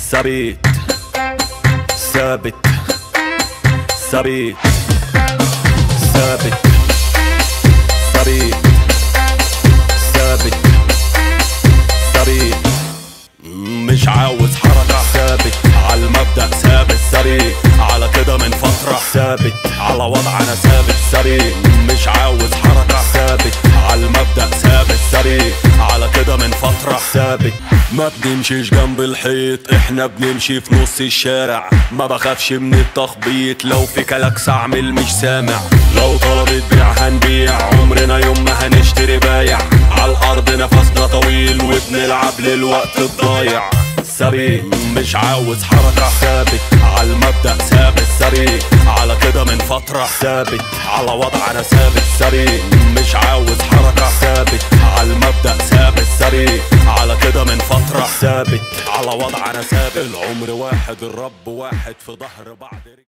ثابت ثابت ثابت ثابت ثابت ثابت ثابت مش عاوز حركة ثابت على المبدأ ثابت ثابت على كده من فترة ثابت على وضع أنا ثابت ثابت مش عاوز حركة ثابت على المبدأ ثابت ثابت على كده من فترة ثابت ما بنمشيش جنب الحيط احنا بنمشي في نص الشارع ما بخافش من التخبيط لو في كلاكس اعمل مش سامع لو طلبت بيع هنبيع عمرنا يوم ما هنشتري بايع على الارض نفسنا طويل وبنلعب للوقت الضايع ثابت مش عاوز حركة ثابت على المبدأ ثابت ثابت على كده من فترة ثابت على وضع أنا ثابت ثابت مش عاوز حركة ثابت على المبدأ ثابت ثابت على كده من فترة ثابت على وضع أنا ثابت العمر واحد الرب واحد في ظهر بعض